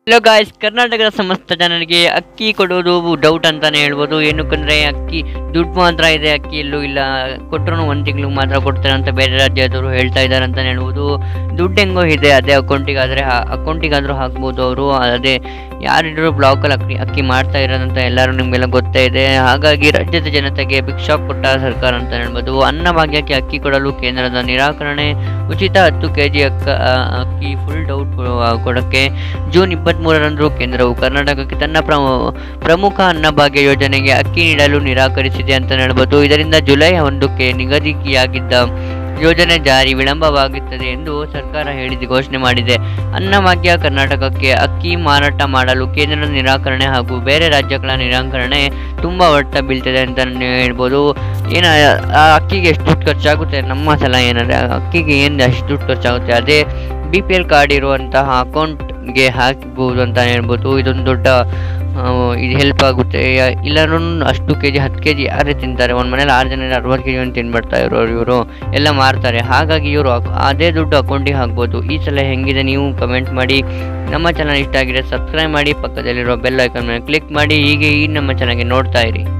hello guys ಕರ್ನಾಟಕದ ಸಮಸ್ತ ಜನರಿಗೆ ಅಕ್ಕಿ ಕೊಡೋದು ಡೌಟ್ ಅಂತಾನೆ ಹೇಳ್ಬೋದು ಏನಕ್ಕಂದ್ರೆ ಅಕ್ಕಿ ದುಡ್ಡು ಮಾತ್ರ ಇದೆ ಅಕ್ಕಿ ಎಲ್ಲೂ ಇಲ್ಲ ಕೊಟ್ಟರು ಒಂದು ತಿಂಗಳು ಮಾತ್ರ ಕೊಡ್ತಾರೆ ಅಂತ ಬೇರೆ ರಾಜ್ಯದವರು ಹೇಳ್ತಾ ಇದ್ದಾರೆ ಅಂತಾನೆ ಹೇಳ್ಬೋದು ದುಡ್ಡು ಹೆಂಗೋ ಇದೆ ಅದೇ ಅಕೌಂಟಿಗಾದರೆ ಅಕೌಂಟಿಗಾದರೂ ಹಾಕ್ಬೋದು ಅವರು ಅದೇ ಯಾರಿದ್ರು ಬ್ಲಾಕಲ್ಲಿ ಅಕ್ಕಿ ಅಕ್ಕಿ ಮಾಡ್ತಾ ಇರೋದಂತ ಎಲ್ಲರೂ ನಿಮಗೆಲ್ಲ ಗೊತ್ತೇ ಇದೆ ಹಾಗಾಗಿ ರಾಜ್ಯದ ಜನತೆಗೆ ಭಿಕ್ಷಾ ಕೊಟ್ಟ ಸರ್ಕಾರ ಅಂತ ಹೇಳ್ಬೋದು ಅನ್ನಭಾಗ್ಯಕ್ಕೆ ಅಕ್ಕಿ ಕೊಡಲು ಕೇಂದ್ರದ ನಿರಾಕರಣೆ ಉಚಿತ ಹತ್ತು ಕೆ ಜಿ ಅಕ್ಕ ಅಕ್ಕಿ ಫುಲ್ ಡೌಟ್ ಕೊಡೋಕ್ಕೆ ಜೂನ್ ಇಪ್ಪತ್ತ್ಮೂರರಂದು ಕೇಂದ್ರವು ಕರ್ನಾಟಕಕ್ಕೆ ತನ್ನ ಪ್ರಮು- ಪ್ರಮುಖ ಅನ್ನಭಾಗ್ಯ ಯೋಜನೆಗೆ ಅಕ್ಕಿ ನೀಡಲು ನಿರಾಕರಿಸಿದೆ ಅಂತ ಹೇಳ್ಬೋದು ಇದರಿಂದ ಜುಲೈ ಒಂದಕ್ಕೆ ನಿಗದಿಯಾಗಿದ್ದ ಯೋಜನೆ ಜಾರಿ ವಿಳಂಬವಾಗುತ್ತದೆ ಎಂದು ಸರ್ಕಾರ ಹೇಳಿದ ಘೋಷಣೆ ಮಾಡಿದೆ ಅನ್ನಭಾಗ್ಯ ಕರ್ನಾಟಕಕ್ಕೆ ಅಕ್ಕಿ ಮಾರಾಟ ಮಾಡಲು ಕೇಂದ್ರದ ನಿರಾಕರಣೆ ಹಾಗೂ ಬೇರೆ ರಾಜ್ಯಗಳ ನಿರಾಕರಣೆ ತುಂಬ ಹೊಡೆತ ಬೀಳ್ತದೆ ಅಂತ ನೀವು ಹೇಳ್ಬೋದು ಏನ ಆ ಅಕ್ಕಿಗೆ ಎಷ್ಟು ದುಡ್ಡು ಖರ್ಚಾಗುತ್ತೆ ನಮ್ಮ ಸಲ ಏನಂದರೆ ಅಕ್ಕಿಗೆ ಏನು ಅಷ್ಟು ದುಡ್ಡು ಖರ್ಚಾಗುತ್ತೆ ಅದೇ ಬಿ ಪಿ ಎಲ್ ಕಾರ್ಡ್ ಇರುವಂತಹ ಅಕೌಂಟ್ಗೆ ಹಾಕ್ಬೋದು ಅಂತ ಹೇಳ್ಬೋದು ಇದೊಂದು ದೊಡ್ಡ ಆ, ಇದು ಹೆಲ್ಪ್ ಆಗುತ್ತೆ ಇಲ್ಲರೂ ಅಷ್ಟು ಕೆ ಜಿ ಹತ್ತು ಕೆ ಜಿ ಯಾರೇ ತಿಂತಾರೆ ಒಂದು ಮನೇಲಿ ಆರು ಜನ ಅರವತ್ತು ಕೆ ಜಿ ಒಂದು ತಿನ್ಬಿಡ್ತಾ ಇರೋರು ಇವರು ಎಲ್ಲ ಮಾರ್ತಾರೆ ಹಾಗಾಗಿ ಇವರು ಅದೇ ದುಡ್ಡು ಅಕೌಂಟಿಗೆ ಹಾಕ್ಬೋದು ಈ ಸಲ ಹೆಂಗಿದೆ ನೀವು ಕಮೆಂಟ್ ಮಾಡಿ ನಮ್ಮ ಚಾನಲ್ ಇಷ್ಟ ಆಗಿದೆ ಸಬ್ಸ್ಕ್ರೈಬ್ ಮಾಡಿ ಪಕ್ಕದಲ್ಲಿರೋ ಬೆಲ್ ಐಕಾನ್ ಮೇಲೆ ಕ್ಲಿಕ್ ಮಾಡಿ ಹೀಗೆ ಈ ನಮ್ಮ ಚಾನಲ್ಗೆ ನೋಡ್ತಾ ಇರಿ